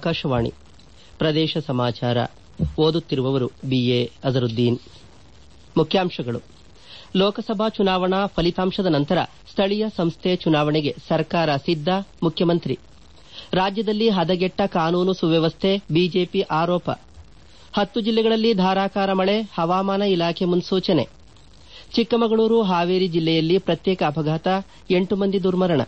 ಆಕಾಶವಾಣಿ ಪ್ರದೇಶ ಸಮಾಚಾರ ಓದುತ್ತಿರುವವರು ಬಿಎ ಅಜರುದ್ದೀನ್ ಮುಖ್ಯಾಂಶಗಳು ಲೋಕಸಭಾ ಚುನಾವಣಾ ಫಲಿತಾಂಶದ ನಂತರ ಸ್ಥಳೀಯ ಸಂಸ್ಥೆ ಚುನಾವಣೆಗೆ ಸರ್ಕಾರ ಸಿದ್ದ ಮುಖ್ಯಮಂತ್ರಿ ರಾಜ್ಯದಲ್ಲಿ ಹದಗೆಟ್ಟ ಕಾನೂನು ಸುವ್ಯವಸ್ಥೆ ಬಿಜೆಪಿ ಆರೋಪ ಹತ್ತು ಜಿಲ್ಲೆಗಳಲ್ಲಿ ಧಾರಾಕಾರ ಮಳೆ ಹವಾಮಾನ ಇಲಾಖೆ ಮುನ್ಸೂಚನೆ ಚಿಕ್ಕಮಗಳೂರು ಹಾವೇರಿ ಜಿಲ್ಲೆಯಲ್ಲಿ ಪ್ರತ್ಯೇಕ ಅಪಘಾತ ಎಂಟು ಮಂದಿ ದುರ್ಮರಣ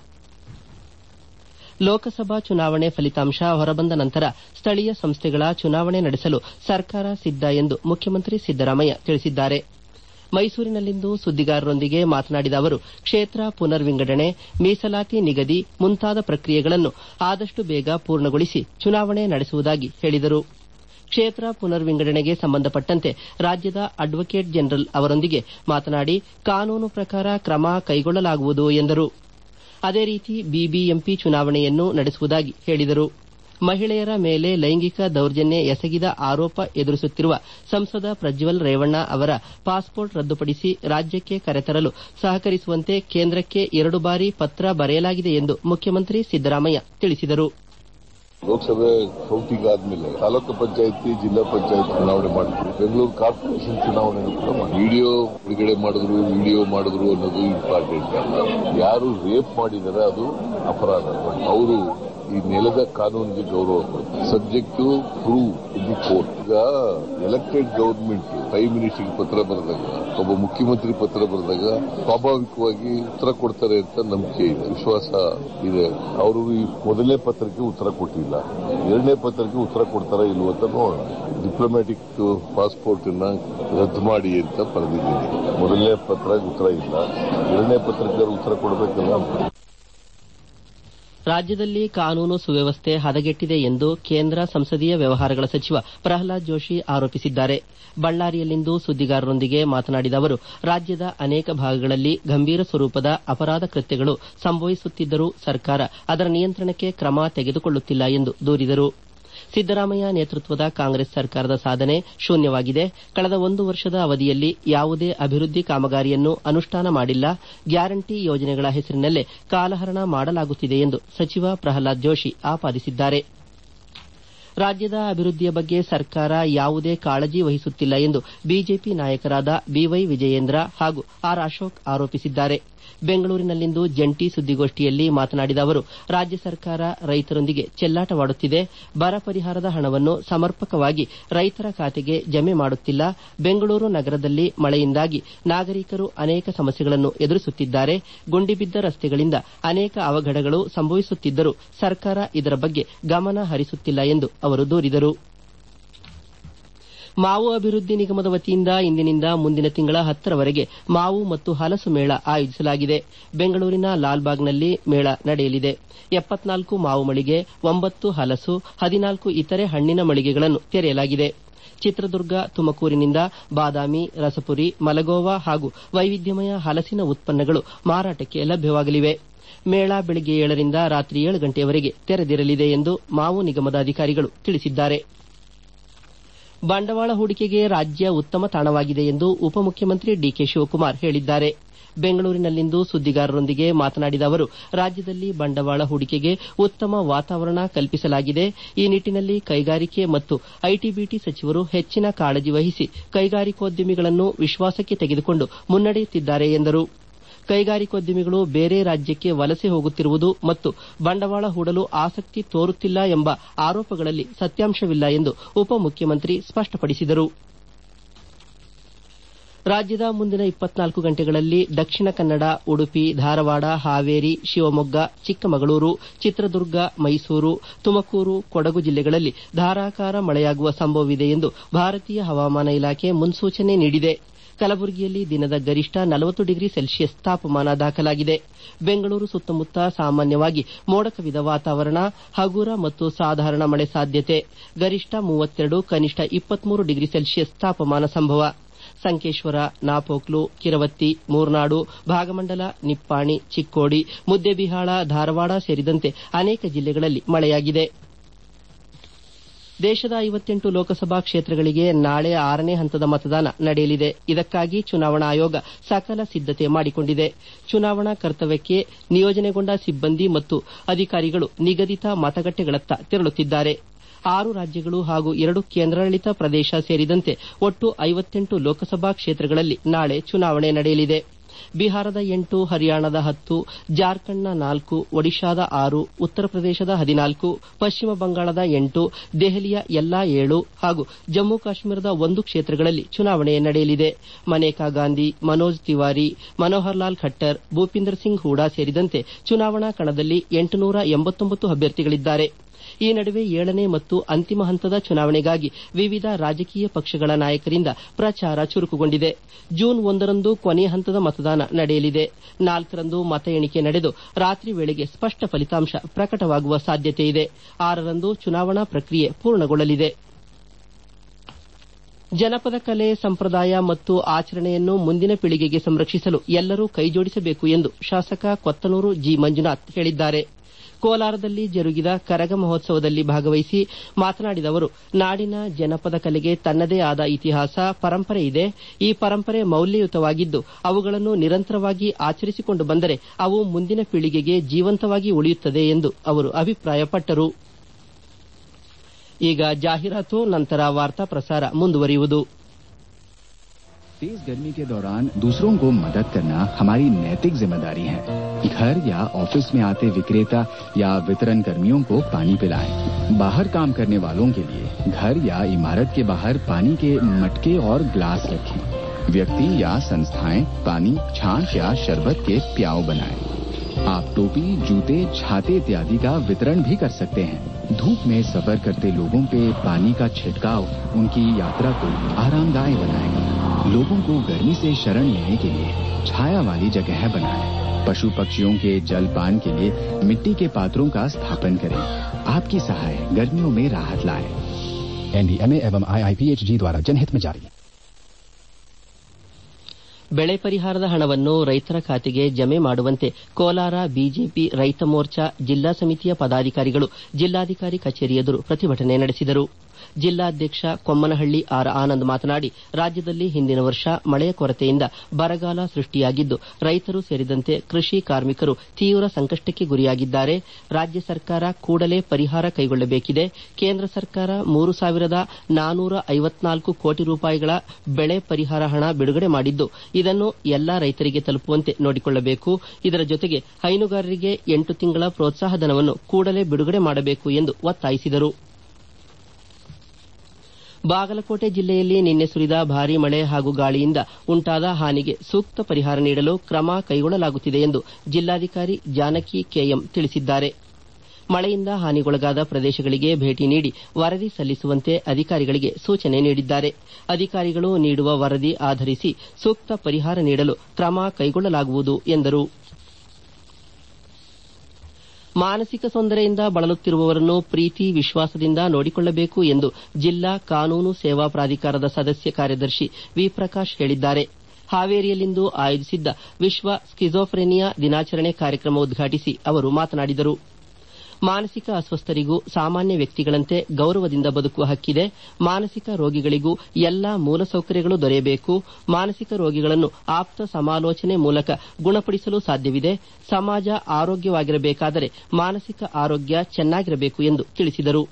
ಲೋಕಸಭಾ ಚುನಾವಣೆ ಫಲಿತಾಂಶ ಹೊರಬಂದ ನಂತರ ಸ್ಥಳೀಯ ಸಂಸ್ಥೆಗಳ ಚುನಾವಣೆ ನಡೆಸಲು ಸರ್ಕಾರ ಸಿದ್ದ ಎಂದು ಮುಖ್ಯಮಂತ್ರಿ ಸಿದ್ದರಾಮಯ್ಯ ತಿಳಿಸಿದ್ದಾರೆ ಮೈಸೂರಿನಲ್ಲಿಂದು ಸುದ್ದಿಗಾರರೊಂದಿಗೆ ಮಾತನಾಡಿದ ಅವರು ಕ್ಷೇತ್ರ ಪುನರ್ ವಿಂಗಡಣೆ ಮೀಸಲಾತಿ ನಿಗದಿ ಮುಂತಾದ ಪ್ರಕ್ರಿಯೆಗಳನ್ನು ಆದಷ್ಟು ಬೇಗ ಪೂರ್ಣಗೊಳಿಸಿ ಚುನಾವಣೆ ನಡೆಸುವುದಾಗಿ ಹೇಳಿದರು ಕ್ಷೇತ್ರ ಪುನರ್ ವಿಂಗಡಣೆಗೆ ಸಂಬಂಧಪಟ್ಟಂತೆ ರಾಜ್ಯದ ಅಡ್ವೊಕೇಟ್ ಜನರಲ್ ಅವರೊಂದಿಗೆ ಮಾತನಾಡಿ ಕಾನೂನು ಪ್ರಕಾರ ಕ್ರಮ ಕೈಗೊಳ್ಳಲಾಗುವುದು ಎಂದರು ಅದೇ ರೀತಿ ಬಿಬಿಎಂಪಿ ಚುನಾವಣೆಯನ್ನು ನಡೆಸುವುದಾಗಿ ಹೇಳಿದರು ಮಹಿಳೆಯರ ಮೇಲೆ ಲೈಂಗಿಕ ದೌರ್ಜನ್ಯ ಎಸಗಿದ ಆರೋಪ ಎದುರಿಸುತ್ತಿರುವ ಸಂಸದ ಪ್ರಜ್ವಲ್ ರೇವಣ್ಣ ಅವರ ಪಾಸ್ಪೋರ್ಟ್ ರದ್ದುಪಡಿಸಿ ರಾಜ್ಯಕ್ಕೆ ಕರೆತರಲು ಸಹಕರಿಸುವಂತೆ ಕೇಂದ್ರಕ್ಕೆ ಎರಡು ಬಾರಿ ಪತ್ರ ಬರೆಯಲಾಗಿದೆ ಎಂದು ಮುಖ್ಯಮಂತ್ರಿ ಸಿದ್ದರಾಮಯ್ಯ ತಿಳಿಸಿದರು ಲೋಕಸಭೆ ಕೌಂಟಿಂಗ್ ಆದ್ಮೇಲೆ ತಾಲೂಕು ಪಂಚಾಯತಿ ಜಿಲ್ಲಾ ಪಂಚಾಯತ್ ಚುನಾವಣೆ ಮಾಡ್ತೀವಿ ಬೆಂಗಳೂರು ಕಾರ್ಪೊರೇಷನ್ ಚುನಾವಣೆ ಕೂಡ ವಿಡಿಯೋ ಬಿಡುಗಡೆ ಮಾಡಿದ್ರು ವಿಡಿಯೋ ಮಾಡಿದ್ರು ಅನ್ನೋದು ಇಂಪಾರ್ಟೆಂಟ್ ಅಲ್ಲ ಯಾರು ರೇಪ್ ಮಾಡಿದಾರೆ ಅದು ಅಪರಾಧ ಅವರು ಈ ನೆಲದ ಕಾನೂನಿಗೆ ಗೌರವ ಕೊಡ್ತಾರೆ ಸಬ್ಜೆಕ್ಟ್ ಪ್ರೂವ್ ದಿ ಕೋರ್ಟ್ ಈಗ ಎಲೆಕ್ಟೆಡ್ ಗವರ್ಮೆಂಟ್ ಪ್ರೈಮ್ ಮಿನಿಸ್ಟರ್ಗೆ ಪತ್ರ ಬರೆದಾಗ ಒಬ್ಬ ಮುಖ್ಯಮಂತ್ರಿ ಪತ್ರ ಬರೆದಾಗ ಸ್ವಾಭಾವಿಕವಾಗಿ ಉತ್ತರ ಕೊಡ್ತಾರೆ ಅಂತ ನಂಬಿಕೆ ಇದೆ ವಿಶ್ವಾಸ ಇದೆ ಅವರು ಈ ಮೊದಲನೇ ಪತ್ರಕ್ಕೆ ಉತ್ತರ ಕೊಟ್ಟಿಲ್ಲ ಎರಡನೇ ಪತ್ರಕ್ಕೆ ಉತ್ತರ ಕೊಡ್ತಾರ ಇಲ್ವ ಅಂತ ನೋಡೋಣ ಡಿಪ್ಲೊಮ್ಯಾಟಿಕ್ ಪಾಸ್ಪೋರ್ಟ್ ಅನ್ನ ರದ್ದು ಮಾಡಿ ಅಂತ ಬರೆದಿದ್ದೀನಿ ಮೊದಲನೇ ಪತ್ರ ಉತ್ತರ ಇಲ್ಲ ಎರಡನೇ ಪತ್ರಕ್ಕೆ ಉತ್ತರ ಕೊಡಬೇಕಲ್ಲ ರಾಜ್ಯದಲ್ಲಿ ಕಾನೂನು ಸುವ್ಯವಸ್ಥೆ ಹದಗೆಟ್ಟಿದೆ ಎಂದು ಕೇಂದ್ರ ಸಂಸದೀಯ ವ್ಯವಹಾರಗಳ ಸಚಿವ ಪ್ರಹ್ಲಾದ್ ಜೋಶಿ ಆರೋಪಿಸಿದ್ದಾರೆ ಬಳ್ಳಾರಿಯಲ್ಲಿಂದು ಸುದ್ದಿಗಾರರೊಂದಿಗೆ ಮಾತನಾಡಿದ ಅವರು ರಾಜ್ಯದ ಅನೇಕ ಭಾಗಗಳಲ್ಲಿ ಗಂಭೀರ ಸ್ವರೂಪದ ಅಪರಾಧ ಕೃತ್ಯಗಳು ಸಂಭವಿಸುತ್ತಿದ್ದರೂ ಸರ್ಕಾರ ಅದರ ನಿಯಂತ್ರಣಕ್ಕೆ ಕ್ರಮ ತೆಗೆದುಕೊಳ್ಳುತ್ತಿಲ್ಲ ಎಂದು ದೂರಿದರು ಸಿದ್ದರಾಮಯ್ಯ ನೇತೃತ್ವದ ಕಾಂಗ್ರೆಸ್ ಸರ್ಕಾರದ ಸಾಧನೆ ಶೂನ್ಯವಾಗಿದೆ ಕಳೆದ ಒಂದು ವರ್ಷದ ಅವಧಿಯಲ್ಲಿ ಯಾವುದೇ ಅಭಿವೃದ್ಧಿ ಕಾಮಗಾರಿಯನ್ನು ಅನುಷ್ಠಾನ ಮಾಡಿಲ್ಲ ಗ್ಯಾರಂಟಿ ಯೋಜನೆಗಳ ಹೆಸರಿನಲ್ಲೇ ಕಾಲಹರಣ ಮಾಡಲಾಗುತ್ತಿದೆ ಎಂದು ಸಚಿವ ಪ್ರಹ್ಲಾದ್ ಜೋಶಿ ಆಪಾದಿಸಿದ್ದಾರೆ ರಾಜ್ಯದ ಅಭಿವೃದ್ಧಿಯ ಬಗ್ಗೆ ಸರ್ಕಾರ ಯಾವುದೇ ಕಾಳಜಿ ವಹಿಸುತ್ತಿಲ್ಲ ಎಂದು ಬಿಜೆಪಿ ನಾಯಕರಾದ ಬಿವೈ ವಿಜಯೇಂದ್ರ ಹಾಗೂ ಆರ್ ಅಶೋಕ್ ಆರೋಪಿಸಿದ್ದಾರೆ ಬೆಂಗಳೂರಿನಲ್ಲಿಂದು ಜಂಟಿ ಸುದ್ದಿಗೋಷ್ಠಿಯಲ್ಲಿ ಮಾತನಾಡಿದ ಅವರು ರಾಜ್ಯ ಸರ್ಕಾರ ರೈತರೊಂದಿಗೆ ಚೆಲ್ಲಾಟವಾಡುತ್ತಿದೆ ಬರ ಪರಿಹಾರದ ಹಣವನ್ನು ಸಮರ್ಪಕವಾಗಿ ರೈತರ ಖಾತೆಗೆ ಜಮೆ ಮಾಡುತ್ತಿಲ್ಲ ಬೆಂಗಳೂರು ನಗರದಲ್ಲಿ ಮಳೆಯಿಂದಾಗಿ ನಾಗರಿಕರು ಅನೇಕ ಸಮಸ್ಯೆಗಳನ್ನು ಎದುರಿಸುತ್ತಿದ್ದಾರೆ ಗುಂಡಿಬಿದ್ದ ರಸ್ತೆಗಳಿಂದ ಅನೇಕ ಅವಘಡಗಳು ಸಂಭವಿಸುತ್ತಿದ್ದರೂ ಸರ್ಕಾರ ಇದರ ಬಗ್ಗೆ ಗಮನ ಹರಿಸುತ್ತಿಲ್ಲ ಎಂದು ಅವರು ದೂರಿದರು ಮಾವು ಅಭಿವೃದ್ಧಿ ನಿಗಮದ ವತಿಯಿಂದ ಇಂದಿನಿಂದ ಮುಂದಿನ ತಿಂಗಳ ಹತ್ತರವರೆಗೆ ಮಾವು ಮತ್ತು ಹಲಸು ಮೇಳ ಆಯೋಜಿಸಲಾಗಿದೆ ಬೆಂಗಳೂರಿನ ಲಾಲ್ಬಾಗ್ನಲ್ಲಿ ಮೇಳ ನಡೆಯಲಿದೆ ಎಪ್ಪತ್ನಾಲ್ಕು ಮಾವು ಮಳಿಗೆ ಒಂಬತ್ತು ಹಲಸು ಹದಿನಾಲ್ಕು ಇತರೆ ಹಣ್ಣಿನ ಮಳಿಗೆಗಳನ್ನು ತೆರೆಯಲಾಗಿದೆ ಚಿತ್ರದುರ್ಗ ತುಮಕೂರಿನಿಂದ ಬಾದಾಮಿ ರಸಪುರಿ ಮಲಗೋವಾ ಹಾಗೂ ವೈವಿಧ್ಯಮಯ ಹಲಸಿನ ಉತ್ಪನ್ನಗಳು ಮಾರಾಟಕ್ಕೆ ಲಭ್ಯವಾಗಲಿವೆ ಮೇಳ ಬೆಳಗ್ಗೆ ಏಳರಿಂದ ರಾತ್ರಿ ಏಳು ಗಂಟೆಯವರೆಗೆ ತೆರೆದಿರಲಿದೆ ಎಂದು ಮಾವು ನಿಗಮದ ಅಧಿಕಾರಿಗಳು ತಿಳಿಸಿದ್ದಾರೆ ಬಂಡವಾಳ ಹೂಡಿಕೆಗೆ ರಾಜ್ಯ ಉತ್ತಮ ತಾಣವಾಗಿದೆ ಎಂದು ಉಪಮುಖ್ಯಮಂತ್ರಿ ಡಿಕೆ ಶಿವಕುಮಾರ್ ಹೇಳಿದ್ದಾರೆ ಬೆಂಗಳೂರಿನಲ್ಲಿಂದು ಸುದ್ದಿಗಾರರೊಂದಿಗೆ ಮಾತನಾಡಿದ ಅವರು ರಾಜ್ಯದಲ್ಲಿ ಬಂಡವಾಳ ಹೂಡಿಕೆಗೆ ಉತ್ತಮ ವಾತಾವರಣ ಕಲ್ಪಿಸಲಾಗಿದೆ ಈ ನಿಟ್ಟಿನಲ್ಲಿ ಕೈಗಾರಿಕೆ ಮತ್ತು ಐಟಿಬಿಟಿ ಸಚಿವರು ಹೆಚ್ಚಿನ ಕಾಳಜಿ ವಹಿಸಿ ಕೈಗಾರಿಕೋದ್ಯಮಿಗಳನ್ನು ವಿಶ್ವಾಸಕ್ಕೆ ತೆಗೆದುಕೊಂಡು ಮುನ್ನಡೆಯುತ್ತಿದ್ದಾರೆ ಎಂದರು ಕೈಗಾರಿಕೋದ್ಯಮಿಗಳು ಬೇರೆ ರಾಜ್ಯಕ್ಕೆ ವಲಸೆ ಹೋಗುತ್ತಿರುವುದು ಮತ್ತು ಬಂಡವಾಳ ಹೂಡಲು ಆಸಕ್ತಿ ತೋರುತ್ತಿಲ್ಲ ಎಂಬ ಆರೋಪಗಳಲ್ಲಿ ಸತ್ಯಾಂಶವಿಲ್ಲ ಎಂದು ಉಪಮುಖ್ಯಮಂತ್ರಿ ಸ್ಪಷ್ಟಪಡಿಸಿದರು ರಾಜ್ಯದ ಮುಂದಿನ ಇಪ್ಪತ್ನಾಲ್ಕು ಗಂಟೆಗಳಲ್ಲಿ ದಕ್ಷಿಣ ಕನ್ನಡ ಉಡುಪಿ ಧಾರವಾಡ ಹಾವೇರಿ ಶಿವಮೊಗ್ಗ ಚಿಕ್ಕಮಗಳೂರು ಚಿತ್ರದುರ್ಗ ಮೈಸೂರು ತುಮಕೂರು ಕೊಡಗು ಜಿಲ್ಲೆಗಳಲ್ಲಿ ಧಾರಾಕಾರ ಮಳೆಯಾಗುವ ಸಂಭವವಿದೆ ಎಂದು ಭಾರತೀಯ ಹವಾಮಾನ ಇಲಾಖೆ ಮುನ್ಸೂಚನೆ ನೀಡಿದೆ ಕಲಬುರಗಿಯಲ್ಲಿ ದಿನದ ಗರಿಷ್ಠ ನಲವತ್ತು ಡಿಗ್ರಿ ಸೆಲ್ಸಿಯಸ್ ತಾಪಮಾನ ದಾಖಲಾಗಿದೆ ಬೆಂಗಳೂರು ಸುತ್ತಮುತ್ತ ಸಾಮಾನ್ಯವಾಗಿ ಮೋಡ ಕವಿದ ವಾತಾವರಣ ಹಗುರ ಮತ್ತು ಸಾಧಾರಣ ಮಳೆ ಸಾಧ್ಯತೆ ಗರಿಷ್ಠ ಮೂವತ್ತೆರಡು ಕನಿಷ್ಠ ಇಪ್ಪತ್ಮೂರು ಡಿಗ್ರಿ ಸೆಲ್ಸಿಯಸ್ ತಾಪಮಾನ ಸಂಭವ ಸಂಕೇಶ್ವರ ನಾಪೋಕ್ಲು ಕಿರವತ್ತಿ ಮೂರ್ನಾಡು ಭಾಗಮಂಡಲ ನಿಪ್ಪಾಣಿ ಚಿಕ್ಕೋಡಿ ಮುದ್ದೆಬಿಹಾಳ ಧಾರವಾಡ ಸೇರಿದಂತೆ ಅನೇಕ ಜಿಲ್ಲೆಗಳಲ್ಲಿ ಮಳೆಯಾಗಿದೆ ದೇಶದ ಐವತ್ತೆಂಟು ಲೋಕಸಭಾ ಕ್ಷೇತ್ರಗಳಿಗೆ ನಾಳೆ ಆರನೇ ಹಂತದ ಮತದಾನ ನಡೆಯಲಿದೆ ಇದಕ್ಕಾಗಿ ಚುನಾವಣಾ ಆಯೋಗ ಸಕಲ ಸಿದ್ದತೆ ಮಾಡಿಕೊಂಡಿದೆ ಚುನಾವಣಾ ಕರ್ತವ್ಯಕ್ಕೆ ನಿಯೋಜನೆಗೊಂಡ ಸಿಬ್ಬಂದಿ ಮತ್ತು ಅಧಿಕಾರಿಗಳು ನಿಗದಿತ ಮತಗಟ್ಟೆಗಳತ್ತ ತೆರಳುತ್ತಿದ್ದಾರೆ ಆರು ರಾಜ್ಯಗಳು ಹಾಗೂ ಎರಡು ಕೇಂದ್ರಾಡಳಿತ ಪ್ರದೇಶ ಸೇರಿದಂತೆ ಒಟ್ಟು ಐವತ್ತೆಂಟು ಲೋಕಸಭಾ ಕ್ಷೇತ್ರಗಳಲ್ಲಿ ನಾಳೆ ಚುನಾವಣೆ ನಡೆಯಲಿದೆ ಬಿಹಾರದ ಎಂಟು ಹರಿಯಾಣದ ಹತ್ತು ಜಾರ್ಖಂಡ್ನ ನಾಲ್ಕು ಒಡಿಶಾದ ಆರು ಉತ್ತರ ಪ್ರದೇಶದ ಹದಿನಾಲ್ಕು ಪಶ್ಚಿಮ ಬಂಗಾಳದ ಎಂಟು ದೆಹಲಿಯ ಎಲ್ಲಾ ಏಳು ಹಾಗೂ ಜಮ್ಮು ಕಾಶ್ಮೀರದ ಒಂದು ಕ್ಷೇತ್ರಗಳಲ್ಲಿ ಚುನಾವಣೆ ನಡೆಯಲಿದೆ ಮನೇಕಾ ಗಾಂಧಿ ಮನೋಜ್ ತಿವಾರಿ ಮನೋಹರ್ ಲಾಲ್ ಖಟ್ಟರ್ ಭೂಪಿಂದರ್ ಸಿಂಗ್ ಹೂಡಾ ಸೇರಿದಂತೆ ಚುನಾವಣಾ ಕಣದಲ್ಲಿ ಎಂಟುನೂರ ಎಂಬತ್ತೊಂಬತ್ತು ಅಭ್ಯರ್ಥಿಗಳಿದ್ದಾರೆ ಈ ನಡುವೆ ಏಳನೇ ಮತ್ತು ಅಂತಿಮ ಹಂತದ ಚುನಾವಣೆಗಾಗಿ ವಿವಿಧ ರಾಜಕೀಯ ಪಕ್ಷಗಳ ನಾಯಕರಿಂದ ಪ್ರಚಾರ ಚುರುಕುಗೊಂಡಿದೆ ಜೂನ್ ಒಂದರಂದು ಕೊನೆಯ ಹಂತದ ಮತದಾನ ನಡೆಯಲಿದೆ ನಾಲ್ಕರಂದು ಮತ ಎಣಿಕೆ ನಡೆದು ರಾತ್ರಿ ವೇಳೆಗೆ ಸ್ಪಷ್ಟ ಫಲಿತಾಂಶ ಪ್ರಕಟವಾಗುವ ಸಾಧ್ಯತೆಯಿದೆ ಆರರಂದು ಚುನಾವಣಾ ಪ್ರಕ್ರಿಯೆ ಪೂರ್ಣಗೊಳ್ಳಲಿದೆ ಜನಪದ ಕಲೆ ಸಂಪ್ರದಾಯ ಮತ್ತು ಆಚರಣೆಯನ್ನು ಮುಂದಿನ ಪೀಳಿಗೆಗೆ ಸಂರಕ್ಷಿಸಲು ಎಲ್ಲರೂ ಕೈಜೋಡಿಸಬೇಕು ಎಂದು ಶಾಸಕ ಕೊತ್ತನೂರು ಜಿ ಮಂಜುನಾಥ್ ಹೇಳಿದ್ದಾರೆ ಕೋಲಾರದಲ್ಲಿ ಜರುಗಿದ ಕರಗ ಮಹೋತ್ಸವದಲ್ಲಿ ಭಾಗವಹಿಸಿ ಮಾತನಾಡಿದ ಅವರು ನಾಡಿನ ಜನಪದ ಕಲೆಗೆ ತನ್ನದೇ ಆದ ಇತಿಹಾಸ ಪರಂಪರೆ ಇದೆ ಈ ಪರಂಪರೆ ಮೌಲ್ಯಯುತವಾಗಿದ್ದು ಅವುಗಳನ್ನು ನಿರಂತರವಾಗಿ ಆಚರಿಸಿಕೊಂಡು ಬಂದರೆ ಅವು ಮುಂದಿನ ಪೀಳಿಗೆಗೆ ಜೀವಂತವಾಗಿ ಉಳಿಯುತ್ತದೆ ಎಂದು ಅವರು ಅಭಿಪ್ರಾಯಪಟ್ಟರು ಈಗ ಜಾಹೀರಾತು ನಂತರ ವಾರ್ತಾ ಪ್ರಸಾರ ಮುಂದುವರಿಯುವುದು तेज गर्मी के दौरान दूसरों को मदद करना हमारी नैतिक जिम्मेदारी है घर या ऑफिस में आते विक्रेता या वितरण कर्मियों को पानी पिलाएं। बाहर काम करने वालों के लिए घर या इमारत के बाहर पानी के मटके और ग्लास रखें व्यक्ति या संस्थाएं पानी छाछ या शरबत के प्याव बनाएं। आप टोपी जूते छाते इत्यादि का वितरण भी कर सकते हैं धूप में सफर करते लोगों पे पानी का छिड़काव उनकी यात्रा को आरामदायक बनाएगा लोगों को गर्मी से शरण लेने के लिए छाया वाली जगह बनाएं पशु पक्षियों के जल पान के लिए मिट्टी के पात्रों का स्थापन करें आपकी सहाय गर्मियों में राहत लाए एनडीएमए एवं आईआईपीएचजी द्वारा जनहित में जारी ಬೆಳೆ ಪರಿಹಾರದ ಹಣವನ್ನು ರೈತರ ಖಾತೆಗೆ ಜಮೆ ಮಾಡುವಂತೆ ಕೋಲಾರ ಬಿಜೆಪಿ ರೈತ ಮೋರ್ಚಾ ಜಿಲ್ಲಾ ಸಮಿತಿಯ ಪದಾಧಿಕಾರಿಗಳು ಜಿಲ್ಲಾಧಿಕಾರಿ ಕಚೇರಿ ಎದುರು ಪ್ರತಿಭಟನೆ ನಡೆಸಿದರು ಜಿಲ್ಲಾಧ್ಯಕ್ಷ ಕೊಮ್ಮನಹಳ್ಳಿ ಆರ್ ಆನಂದ್ ಮಾತನಾಡಿ ರಾಜ್ಯದಲ್ಲಿ ಹಿಂದಿನ ವರ್ಷ ಮಳೆಯ ಕೊರತೆಯಿಂದ ಬರಗಾಲ ಸೃಷ್ಟಿಯಾಗಿದ್ದು ರೈತರು ಸೇರಿದಂತೆ ಕೃಷಿ ಕಾರ್ಮಿಕರು ತೀವ್ರ ಸಂಕಷ್ಟಕ್ಕೆ ಗುರಿಯಾಗಿದ್ದಾರೆ ರಾಜ್ಯ ಸರ್ಕಾರ ಕೂಡಲೇ ಪರಿಹಾರ ಕೈಗೊಳ್ಳಬೇಕಿದೆ ಕೇಂದ್ರ ಸರ್ಕಾರ ಮೂರು ಸಾವಿರದ ನಾನೂರ ಐವತ್ನಾಲ್ಕು ಕೋಟಿ ರೂಪಾಯಿಗಳ ಬೆಳೆ ಪರಿಹಾರ ಹಣ ಬಿಡುಗಡೆ ಮಾಡಿದ್ದು ಇದನ್ನು ಎಲ್ಲಾ ರೈತರಿಗೆ ತಲುಪುವಂತೆ ನೋಡಿಕೊಳ್ಳಬೇಕು ಇದರ ಜೊತೆಗೆ ಹೈನುಗಾರರಿಗೆ ಎಂಟು ತಿಂಗಳ ಪ್ರೋತ್ಸಾಹಧನವನ್ನು ಕೂಡಲೇ ಬಿಡುಗಡೆ ಮಾಡಬೇಕು ಎಂದು ಒತ್ತಾಯಿಸಿದರು ಬಾಗಲಕೋಟೆ ಜಿಲ್ಲೆಯಲ್ಲಿ ನಿನ್ನೆ ಸುರಿದ ಭಾರೀ ಮಳೆ ಹಾಗೂ ಗಾಳಿಯಿಂದ ಉಂಟಾದ ಹಾನಿಗೆ ಸೂಕ್ತ ಪರಿಹಾರ ನೀಡಲು ಕ್ರಮ ಕೈಗೊಳ್ಳಲಾಗುತ್ತಿದೆ ಎಂದು ಜಿಲ್ಲಾಧಿಕಾರಿ ಜಾನಕಿ ಕೆಎಂ ತಿಳಿಸಿದ್ದಾರೆ ಮಳೆಯಿಂದ ಹಾನಿಗೊಳಗಾದ ಪ್ರದೇಶಗಳಿಗೆ ಭೇಟಿ ನೀಡಿ ವರದಿ ಸಲ್ಲಿಸುವಂತೆ ಅಧಿಕಾರಿಗಳಿಗೆ ಸೂಚನೆ ನೀಡಿದ್ದಾರೆ ಅಧಿಕಾರಿಗಳು ನೀಡುವ ವರದಿ ಆಧರಿಸಿ ಸೂಕ್ತ ಪರಿಹಾರ ನೀಡಲು ಕ್ರಮ ಕೈಗೊಳ್ಳಲಾಗುವುದು ಎಂದರು ಮಾನಸಿಕ ತೊಂದರೆಯಿಂದ ಬಳಲುತ್ತಿರುವವರನ್ನು ಪ್ರೀತಿ ವಿಶ್ವಾಸದಿಂದ ನೋಡಿಕೊಳ್ಳಬೇಕು ಎಂದು ಜಿಲ್ಲಾ ಕಾನೂನು ಸೇವಾ ಪ್ರಾಧಿಕಾರದ ಸದಸ್ಯ ಕಾರ್ಯದರ್ಶಿ ವಿ ಪ್ರಕಾಶ್ ಹೇಳಿದ್ದಾರೆ ಹಾವೇರಿಯಲ್ಲಿಂದು ಆಯೋಜಿಸಿದ್ದ ವಿಶ್ವ ಸ್ಕಿಜೋಫ್ರೆನಿಯಾ ದಿನಾಚರಣೆ ಕಾರ್ಯಕ್ರಮ ಉದ್ಘಾಟಿಸಿ ಅವರು ಮಾತನಾಡಿದರು ಮಾನಸಿಕ ಅಸ್ವಸ್ಥರಿಗೂ ಸಾಮಾನ್ಯ ವ್ಯಕ್ತಿಗಳಂತೆ ಗೌರವದಿಂದ ಬದುಕುವ ಹಕ್ಕಿದೆ ಮಾನಸಿಕ ರೋಗಿಗಳಿಗೂ ಎಲ್ಲಾ ಮೂಲಸೌಕರ್ಯಗಳು ದೊರೆಯಬೇಕು ಮಾನಸಿಕ ರೋಗಿಗಳನ್ನು ಆಪ್ತ ಸಮಾಲೋಚನೆ ಮೂಲಕ ಗುಣಪಡಿಸಲು ಸಾಧ್ಯವಿದೆ ಸಮಾಜ ಆರೋಗ್ಯವಾಗಿರಬೇಕಾದರೆ ಮಾನಸಿಕ ಆರೋಗ್ಯ ಚೆನ್ನಾಗಿರಬೇಕು ಎಂದು ತಿಳಿಸಿದರು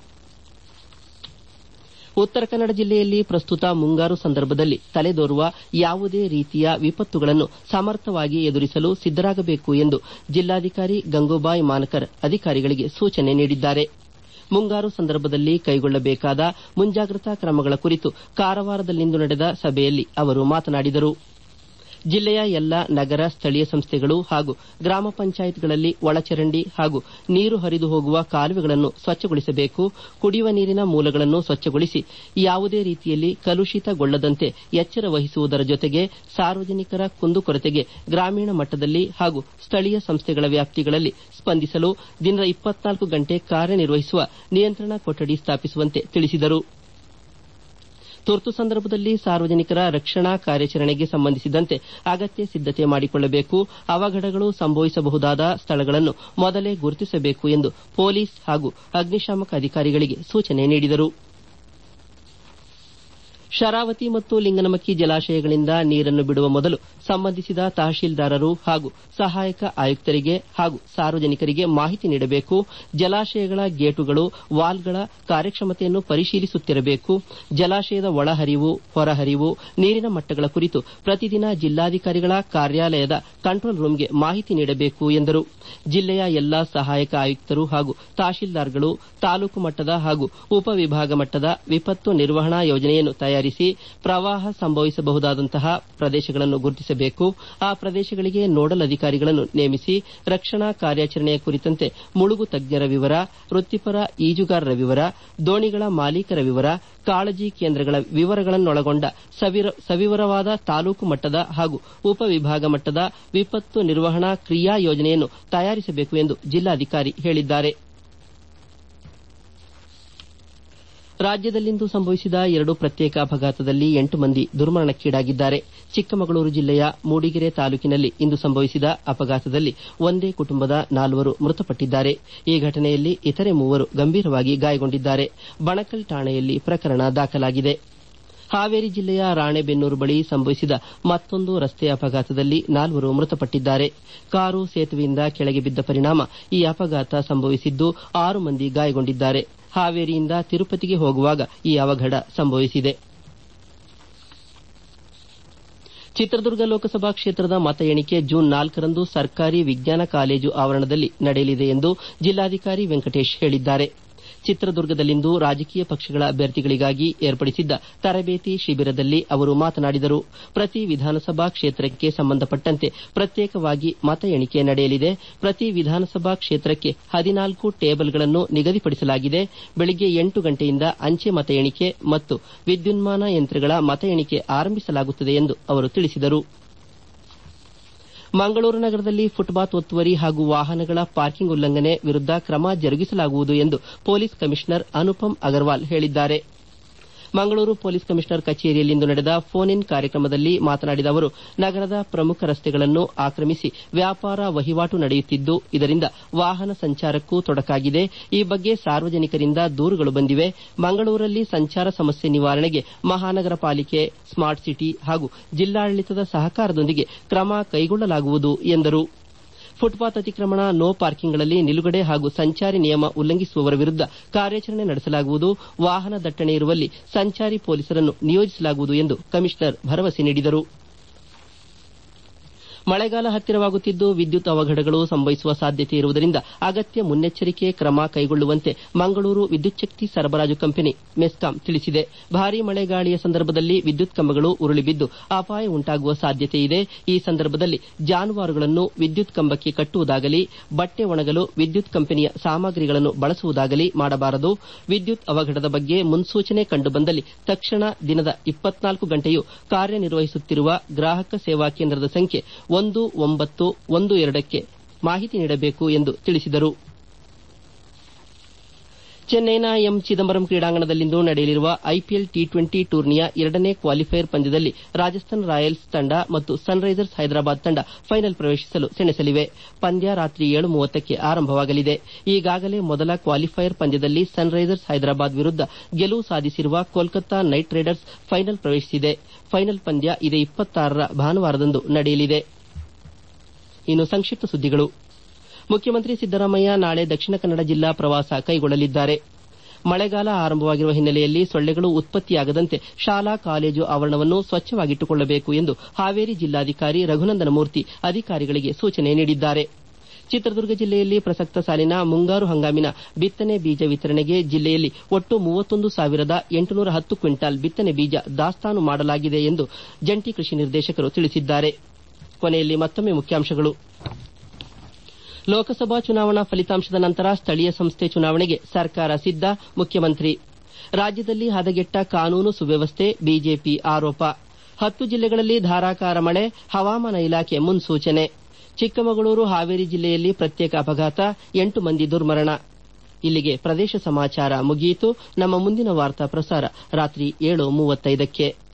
ಉತ್ತರ ಕನ್ನಡ ಜಿಲ್ಲೆಯಲ್ಲಿ ಪ್ರಸ್ತುತ ಮುಂಗಾರು ಸಂದರ್ಭದಲ್ಲಿ ತಲೆದೋರುವ ಯಾವುದೇ ರೀತಿಯ ವಿಪತ್ತುಗಳನ್ನು ಸಮರ್ಥವಾಗಿ ಎದುರಿಸಲು ಸಿದ್ದರಾಗಬೇಕು ಎಂದು ಜಿಲ್ಲಾಧಿಕಾರಿ ಗಂಗೂಬಾಯಿ ಮಾನಕರ್ ಅಧಿಕಾರಿಗಳಿಗೆ ಸೂಚನೆ ನೀಡಿದ್ದಾರೆ ಮುಂಗಾರು ಸಂದರ್ಭದಲ್ಲಿ ಕೈಗೊಳ್ಳಬೇಕಾದ ಮುಂಜಾಗ್ರತಾ ಕ್ರಮಗಳ ಕುರಿತು ಕಾರವಾರದಲ್ಲಿಂದು ನಡೆದ ಸಭೆಯಲ್ಲಿ ಅವರು ಮಾತನಾಡಿದರು ಜಿಲ್ಲೆಯ ಎಲ್ಲ ನಗರ ಸ್ಥಳೀಯ ಸಂಸ್ಥೆಗಳು ಹಾಗೂ ಗ್ರಾಮ ಪಂಚಾಯತ್ಗಳಲ್ಲಿ ಒಳಚರಂಡಿ ಹಾಗೂ ನೀರು ಹರಿದು ಹೋಗುವ ಕಾಲುವೆಗಳನ್ನು ಸ್ವಚ್ಛಗೊಳಿಸಬೇಕು ಕುಡಿಯುವ ನೀರಿನ ಮೂಲಗಳನ್ನು ಸ್ವಚ್ಛಗೊಳಿಸಿ ಯಾವುದೇ ರೀತಿಯಲ್ಲಿ ಕಲುಷಿತಗೊಳ್ಳದಂತೆ ಎಚ್ಚರ ವಹಿಸುವುದರ ಜೊತೆಗೆ ಸಾರ್ವಜನಿಕರ ಕುಂದುಕೊರತೆಗೆ ಗ್ರಾಮೀಣ ಮಟ್ಟದಲ್ಲಿ ಹಾಗೂ ಸ್ಥಳೀಯ ಸಂಸ್ಥೆಗಳ ವ್ಯಾಪ್ತಿಗಳಲ್ಲಿ ಸ್ಪಂದಿಸಲು ದಿನದ ಇಪ್ಪತ್ನಾಲ್ಕು ಗಂಟೆ ಕಾರ್ಯನಿರ್ವಹಿಸುವ ನಿಯಂತ್ರಣ ಕೊಠಡಿ ಸ್ಥಾಪಿಸುವಂತೆ ತಿಳಿಸಿದರು ತುರ್ತು ಸಂದರ್ಭದಲ್ಲಿ ಸಾರ್ವಜನಿಕರ ರಕ್ಷಣಾ ಕಾರ್ಯಾಚರಣೆಗೆ ಸಂಬಂಧಿಸಿದಂತೆ ಅಗತ್ಯ ಸಿದ್ದತೆ ಮಾಡಿಕೊಳ್ಳಬೇಕು ಅವಘಡಗಳು ಸಂಭವಿಸಬಹುದಾದ ಸ್ಥಳಗಳನ್ನು ಮೊದಲೇ ಗುರುತಿಸಬೇಕು ಎಂದು ಪೊಲೀಸ್ ಹಾಗೂ ಅಗ್ನಿಶಾಮಕ ಅಧಿಕಾರಿಗಳಿಗೆ ಸೂಚನೆ ನೀಡಿದರು ಶರಾವತಿ ಮತ್ತು ಲಿಂಗನಮಕ್ಕಿ ಜಲಾಶಯಗಳಿಂದ ನೀರನ್ನು ಬಿಡುವ ಮೊದಲು ಸಂಬಂಧಿಸಿದ ತಹಶೀಲ್ದಾರರು ಹಾಗೂ ಸಹಾಯಕ ಆಯುಕ್ತರಿಗೆ ಹಾಗೂ ಸಾರ್ವಜನಿಕರಿಗೆ ಮಾಹಿತಿ ನೀಡಬೇಕು ಜಲಾಶಯಗಳ ಗೇಟುಗಳು ವಾಲ್ಗಳ ಕಾರ್ಯಕ್ಷಮತೆಯನ್ನು ಪರಿಶೀಲಿಸುತ್ತಿರಬೇಕು ಜಲಾಶಯದ ಒಳಹರಿವು ಹೊರಹರಿವು ನೀರಿನ ಮಟ್ಟಗಳ ಕುರಿತು ಪ್ರತಿದಿನ ಜಿಲ್ಲಾಧಿಕಾರಿಗಳ ಕಾರ್ಯಾಲಯದ ಕಂಟ್ರೋಲ್ ರೂಂಗೆ ಮಾಹಿತಿ ನೀಡಬೇಕು ಎಂದರು ಜಿಲ್ಲೆಯ ಎಲ್ಲಾ ಸಹಾಯಕ ಆಯುಕ್ತರು ಹಾಗೂ ತಹಶೀಲ್ದಾರ್ಗಳು ತಾಲೂಕು ಮಟ್ಟದ ಹಾಗೂ ಉಪವಿಭಾಗ ಮಟ್ಟದ ವಿಪತ್ತು ನಿರ್ವಹಣಾ ಯೋಜನೆಯನ್ನು ತಯಾರಿಸಿ ಪ್ರವಾಹ ಸಂಭವಿಸಬಹುದಾದಂತಹ ಪ್ರದೇಶಗಳನ್ನು ಗುರುತಿಸಬೇಕು ಆ ಪ್ರದೇಶಗಳಿಗೆ ನೋಡಲ್ ಅಧಿಕಾರಿಗಳನ್ನು ನೇಮಿಸಿ ರಕ್ಷಣಾ ಕಾರ್ಯಾಚರಣೆಯ ಕುರಿತಂತೆ ಮುಳುಗು ತಜ್ಞರ ವಿವರ ವೃತ್ತಿಪರ ಈಜುಗಾರರ ವಿವರ ದೋಣಿಗಳ ಮಾಲೀಕರ ವಿವರ ಕಾಳಜಿ ಕೇಂದ್ರಗಳ ವಿವರಗಳನ್ನೊಳಗೊಂಡ ಸವಿವರವಾದ ತಾಲೂಕು ಮಟ್ಟದ ಹಾಗೂ ಉಪವಿಭಾಗ ಮಟ್ಟದ ವಿಪತ್ತು ನಿರ್ವಹಣಾ ಕ್ರಿಯಾ ಯೋಜನೆಯನ್ನು ತಯಾರಿಸಬೇಕು ಎಂದು ಜಿಲ್ಲಾಧಿಕಾರಿ ಹೇಳಿದ್ದಾರೆ ರಾಜ್ಯದಲ್ಲಿಂದು ಸಂಭವಿಸಿದ ಎರಡು ಪ್ರತ್ಯೇಕ ಅಪಘಾತದಲ್ಲಿ ಎಂಟು ಮಂದಿ ದುರ್ಮರಣಕ್ಕೀಡಾಗಿದ್ದಾರೆ ಚಿಕ್ಕಮಗಳೂರು ಜಿಲ್ಲೆಯ ಮೂಡಿಗೆರೆ ತಾಲೂಕಿನಲ್ಲಿ ಇಂದು ಸಂಭವಿಸಿದ ಅಪಘಾತದಲ್ಲಿ ಒಂದೇ ಕುಟುಂಬದ ನಾಲ್ವರು ಮೃತಪಟ್ಟಿದ್ದಾರೆ ಈ ಘಟನೆಯಲ್ಲಿ ಇತರೆ ಮೂವರು ಗಂಭೀರವಾಗಿ ಗಾಯಗೊಂಡಿದ್ದಾರೆ ಬಣಕಲ್ ಠಾಣೆಯಲ್ಲಿ ಪ್ರಕರಣ ದಾಖಲಾಗಿದೆ ಹಾವೇರಿ ಜಿಲ್ಲೆಯ ರಾಣೆಬೆನ್ನೂರು ಬಳಿ ಸಂಭವಿಸಿದ ಮತ್ತೊಂದು ರಸ್ತೆ ಅಪಘಾತದಲ್ಲಿ ನಾಲ್ವರು ಮೃತಪಟ್ಟಿದ್ದಾರೆ ಕಾರು ಸೇತುವೆಯಿಂದ ಕೆಳಗೆ ಬಿದ್ದ ಪರಿಣಾಮ ಈ ಅಪಘಾತ ಸಂಭವಿಸಿದ್ದು ಆರು ಮಂದಿ ಗಾಯಗೊಂಡಿದ್ದಾರೆ ಹಾವೇರಿಯಿಂದ ತಿರುಪತಿಗೆ ಹೋಗುವಾಗ ಈ ಅವಘಡ ಸಂಭವಿಸಿದೆ ಚಿತ್ರದುರ್ಗ ಲೋಕಸಭಾ ಕ್ಷೇತ್ರದ ಮತ ಎಣಿಕೆ ಜೂನ್ ನಾಲ್ಕರಂದು ಸರ್ಕಾರಿ ವಿಜ್ಞಾನ ಕಾಲೇಜು ಆವರಣದಲ್ಲಿ ನಡೆಯಲಿದೆ ಎಂದು ಜಿಲ್ಲಾಧಿಕಾರಿ ವೆಂಕಟೇಶ್ ಹೇಳಿದ್ದಾರೆ ಚಿತ್ರದುರ್ಗದಲ್ಲಿಂದು ರಾಜಕೀಯ ಪಕ್ಷಗಳ ಅಭ್ಯರ್ಥಿಗಳಿಗಾಗಿ ಏರ್ಪಡಿಸಿದ್ದ ತರಬೇತಿ ಶಿಬಿರದಲ್ಲಿ ಅವರು ಮಾತನಾಡಿದರು ಪ್ರತಿ ವಿಧಾನಸಭಾ ಕ್ಷೇತ್ರಕ್ಕೆ ಸಂಬಂಧಪಟ್ಟಂತೆ ಪ್ರತ್ಯೇಕವಾಗಿ ಮತ ಎಣಿಕೆ ನಡೆಯಲಿದೆ ಪ್ರತಿ ವಿಧಾನಸಭಾ ಕ್ಷೇತ್ರಕ್ಕೆ ಹದಿನಾಲ್ಕು ಟೇಬಲ್ಗಳನ್ನು ನಿಗದಿಪಡಿಸಲಾಗಿದೆ ಬೆಳಗ್ಗೆ ಎಂಟು ಗಂಟೆಯಿಂದ ಅಂಚೆ ಮತ ಎಣಿಕೆ ಮತ್ತು ವಿದ್ಯುನ್ಮಾನ ಯಂತ್ರಗಳ ಮತ ಎಣಿಕೆ ಆರಂಭಿಸಲಾಗುತ್ತದೆ ಎಂದು ಅವರು ತಿಳಿಸಿದರು ಮಂಗಳೂರು ನಗರದಲ್ಲಿ ಫುಟ್ಪಾತ್ ಒತ್ತುವರಿ ಹಾಗೂ ವಾಹನಗಳ ಪಾರ್ಕಿಂಗ್ ಉಲ್ಲಂಘನೆ ವಿರುದ್ದ ಕ್ರಮ ಜರುಗಿಸಲಾಗುವುದು ಎಂದು ಪೊಲೀಸ್ ಕಮಿಷನರ್ ಅನುಪಮ್ ಅಗರ್ವಾಲ್ ಹೇಳಿದ್ದಾರೆ ಮಂಗಳೂರು ಪೊಲೀಸ್ ಕಮಿಷನರ್ ಕಚೇರಿಯಲ್ಲಿಂದು ನಡೆದ ಫೋನ್ ಇನ್ ಕಾರ್ಯಕ್ರಮದಲ್ಲಿ ಮಾತನಾಡಿದ ಅವರು ನಗರದ ಪ್ರಮುಖ ರಸ್ತೆಗಳನ್ನು ಆಕ್ರಮಿಸಿ ವ್ಯಾಪಾರ ವಹಿವಾಟು ನಡೆಯುತ್ತಿದ್ದು ಇದರಿಂದ ವಾಹನ ಸಂಚಾರಕ್ಕೂ ತೊಡಕಾಗಿದೆ ಈ ಬಗ್ಗೆ ಸಾರ್ವಜನಿಕರಿಂದ ದೂರುಗಳು ಬಂದಿವೆ ಮಂಗಳೂರಲ್ಲಿ ಸಂಚಾರ ಸಮಸ್ಯೆ ನಿವಾರಣೆಗೆ ಮಹಾನಗರ ಪಾಲಿಕೆ ಸ್ಮಾರ್ಟ್ ಸಿಟಿ ಹಾಗೂ ಜಿಲ್ಲಾಡಳಿತದ ಸಹಕಾರದೊಂದಿಗೆ ಕ್ರಮ ಕೈಗೊಳ್ಳಲಾಗುವುದು ಎಂದರು ಫುಟ್ಪಾತ್ ಅತಿಕ್ರಮಣ ನೋ ಪಾರ್ಕಿಂಗ್ಗಳಲ್ಲಿ ನಿಲುಗಡೆ ಹಾಗೂ ಸಂಚಾರಿ ನಿಯಮ ಉಲ್ಲಂಘಿಸುವವರ ವಿರುದ್ದ ಕಾರ್ಯಾಚರಣೆ ನಡೆಸಲಾಗುವುದು ವಾಹನ ದಟ್ಟಣೆ ಇರುವಲ್ಲಿ ಸಂಚಾರಿ ಪೊಲೀಸರನ್ನು ನಿಯೋಜಿಸಲಾಗುವುದು ಎಂದು ಕಮಿಷನರ್ ಭರವಸೆ ನೀಡಿದರು ಮಳೆಗಾಲ ಹತ್ತಿರವಾಗುತ್ತಿದ್ದು ವಿದ್ಯುತ್ ಅವಘಡಗಳು ಸಂಭವಿಸುವ ಸಾಧ್ಯತೆ ಇರುವುದರಿಂದ ಅಗತ್ಯ ಮುನ್ನೆಚ್ಚರಿಕೆ ಕ್ರಮ ಕೈಗೊಳ್ಳುವಂತೆ ಮಂಗಳೂರು ವಿದ್ಯುಚ್ಛಕ್ತಿ ಸರಬರಾಜು ಕಂಪನಿ ಮೆಸ್ಕಾಂ ತಿಳಿಸಿದೆ ಭಾರೀ ಮಳೆಗಾಳಿಯ ಸಂದರ್ಭದಲ್ಲಿ ವಿದ್ಯುತ್ ಕಂಬಗಳು ಉರುಳಿ ಬಿದ್ದು ಅಪಾಯ ಉಂಟಾಗುವ ಸಾಧ್ಯತೆ ಇದೆ ಈ ಸಂದರ್ಭದಲ್ಲಿ ಜಾನುವಾರುಗಳನ್ನು ವಿದ್ಯುತ್ ಕಂಬಕ್ಕೆ ಕಟ್ಟುವುದಾಗಲಿ ಬಟ್ಟೆ ಒಣಗಲು ವಿದ್ಯುತ್ ಕಂಪನಿಯ ಸಾಮಗ್ರಿಗಳನ್ನು ಬಳಸುವುದಾಗಲಿ ಮಾಡಬಾರದು ವಿದ್ಯುತ್ ಅವಘಡದ ಬಗ್ಗೆ ಮುನ್ಸೂಚನೆ ಕಂಡುಬಂದಲ್ಲಿ ತಕ್ಷಣ ದಿನದ ಇಪ್ಪತ್ನಾಲ್ಕು ಗಂಟೆಯೂ ಕಾರ್ಯನಿರ್ವಹಿಸುತ್ತಿರುವ ಗ್ರಾಹಕ ಸೇವಾ ಕೇಂದ್ರದ ಸಂಖ್ಯೆ ಒಂದು ಒಂಬತ್ತು ಒಂದು ಎರಡಕ್ಕೆ ಮಾಹಿತಿ ನೀಡಬೇಕು ಎಂದು ತಿಳಿಸಿದರು ಚೆನ್ನೈನ ಎಂ ಚಿದಂಬರಂ ಕ್ರೀಡಾಂಗಣದಲ್ಲಿಂದು ನಡೆಯಲಿರುವ ಐಪಿಎಲ್ ಟಿ ಟ್ವೆಂಟಿ ಟೂರ್ನಿಯ ಎರಡನೇ ಕ್ವಾಲಿಫೈಯರ್ ಪಂದ್ಯದಲ್ಲಿ ರಾಜಸ್ಥಾನ್ ರಾಯಲ್ಸ್ ತಂಡ ಮತ್ತು ಸನ್ರೈಸರ್ಸ್ ಹೈದರಾಬಾದ್ ತಂಡ ಫೈನಲ್ ಪ್ರವೇಶಿಸಲು ಸೆಣಸಲಿವೆ ಪಂದ್ಯ ರಾತ್ರಿ ಏಳು ಮೂವತ್ತಕ್ಕೆ ಆರಂಭವಾಗಲಿದೆ ಈಗಾಗಲೇ ಮೊದಲ ಕ್ವಾಲಿಫೈಯರ್ ಪಂದ್ಯದಲ್ಲಿ ಸನ್ರೈಸರ್ಸ್ ಹೈದರಾಬಾದ್ ವಿರುದ್ದ ಗೆಲುವು ಸಾಧಿಸಿರುವ ಕೋಲ್ಕತ್ತಾ ನೈಟ್ ರೈಡರ್ಸ್ ಫೈನಲ್ ಪ್ರವೇಶಿಸಿದೆ ಫೈನಲ್ ಪಂದ್ಯ ಇದೇ ಇಪ್ಪತ್ತಾರರ ಭಾನುವಾರದಂದು ನಡೆಯಲಿದೆ ಇನ್ನು ಸಂಕ್ಷಿಪ್ತ ಸುದ್ದಿಗಳು ಮುಖ್ಯಮಂತ್ರಿ ಸಿದ್ದರಾಮಯ್ಯ ನಾಳೆ ದಕ್ಷಿಣ ಕನ್ನಡ ಜಿಲ್ಲಾ ಪ್ರವಾಸ ಕೈಗೊಳ್ಳಲಿದ್ದಾರೆ ಮಳೆಗಾಲ ಆರಂಭವಾಗಿರುವ ಹಿನ್ನೆಲೆಯಲ್ಲಿ ಸೊಳ್ಳೆಗಳು ಉತ್ಪತ್ತಿಯಾಗದಂತೆ ಶಾಲಾ ಕಾಲೇಜು ಆವರಣವನ್ನು ಸ್ವಚ್ಛವಾಗಿಟ್ಟುಕೊಳ್ಳಬೇಕು ಎಂದು ಹಾವೇರಿ ಜಿಲ್ಲಾಧಿಕಾರಿ ರಘುನಂದನ ಮೂರ್ತಿ ಅಧಿಕಾರಿಗಳಿಗೆ ಸೂಚನೆ ನೀಡಿದ್ದಾರೆ ಚಿತ್ರದುರ್ಗ ಜಿಲ್ಲೆಯಲ್ಲಿ ಪ್ರಸಕ್ತ ಸಾಲಿನ ಮುಂಗಾರು ಹಂಗಾಮಿನ ಬಿತ್ತನೆ ಬೀಜ ವಿತರಣೆಗೆ ಜಿಲ್ಲೆಯಲ್ಲಿ ಒಟ್ಟು ಮೂವತ್ತೊಂದು ಸಾವಿರದ ಎಂಟುನೂರ ಹತ್ತು ಕ್ವಿಂಟಾಲ್ ಬಿತ್ತನೆ ಬೀಜ ದಾಸ್ತಾನು ಮಾಡಲಾಗಿದೆ ಎಂದು ಜಂಟಿ ಕೃಷಿ ನಿರ್ದೇಶಕರು ತಿಳಿಸಿದ್ದಾರೆ ಕೊನೆಯಲ್ಲಿ ಮತ್ತೊಮ್ಮೆ ಮುಖ್ಯಾಂಶಗಳು ಲೋಕಸಭಾ ಚುನಾವಣಾ ಫಲಿತಾಂಶದ ನಂತರ ಸ್ಥಳೀಯ ಸಂಸ್ಥೆ ಚುನಾವಣೆಗೆ ಸರ್ಕಾರ ಸಿದ್ದ ಮುಖ್ಯಮಂತ್ರಿ ರಾಜ್ಯದಲ್ಲಿ ಹದಗೆಟ್ಟ ಕಾನೂನು ಸುವ್ಯವಸ್ಥೆ ಬಿಜೆಪಿ ಆರೋಪ ಹತ್ತು ಜಿಲ್ಲೆಗಳಲ್ಲಿ ಧಾರಾಕಾರ ಮಳೆ ಹವಾಮಾನ ಇಲಾಖೆ ಮುನ್ಸೂಚನೆ ಚಿಕ್ಕಮಗಳೂರು ಹಾವೇರಿ ಜಿಲ್ಲೆಯಲ್ಲಿ ಪ್ರತ್ಯೇಕ ಅಪಘಾತ ಎಂಟು ಮಂದಿ ದುರ್ಮರಣ ಇಲ್ಲಿಗೆ ಪ್ರದೇಶ ಸಮಾಚಾರ ಮುಗಿಯಿತು ನಮ್ಮ ಮುಂದಿನ ವಾರ್ತಾ ಪ್ರಸಾರ ರಾತ್ರಿ ಏಳು ಮೂವತ್ತೈದಕ್ಕೆ